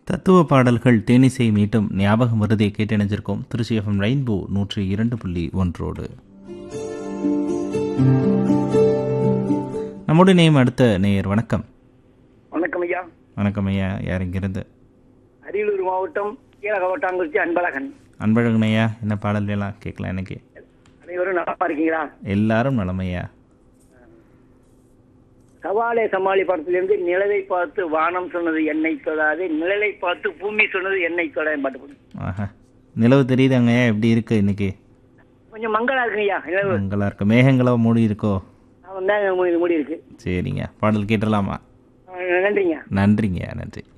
தத்துவ பாடல்கள் தேனிசை மீட்டும் ஞாபகம் வருதை கேட்டணிஞ்சிருக்கோம் திருச்சி எஃப்எம் ரெயின்போ நூற்றி இரண்டு புள்ளி ஒன்றோடு நம்முடைய நேம் அடுத்த நேயர் வணக்கம் வணக்கம் ஐயா வணக்கம் ஐயா யார் இங்கிருந்து அரியலூர் மாவட்டம் கீழகவட்டாங்குறிச்சி அன்பழகன் அன்பழகன் ஐயா என்ன பாடல் எல்லாம் கேட்கலாம் எனக்கு அனைவரும் நலமா இருக்கீங்களா எல்லாரும் நலமையா சவாலே சமாளி படத்திலிருந்து நிலவை பார்த்து வானம் சொன்னது என்னை தொடாது நிழலை பார்த்து பூமி சொன்னது என்னை தொட பாட்டு போடு. ஆஹா நிலவு தெரியுதாங்க ஐயா எப்படி இருக்கு இன்னைக்கு கொஞ்சம் மங்களா இருக்குங்க ஐயா நிலவு மங்களா இருக்கு மேகங்களோ மூடி இருக்கோ அவன் தான் மூடி மூடி இருக்கு சரிங்க பாடல் கேட்டலாமா அஹ் நன்றிங்க நன்றிங்க நன்றி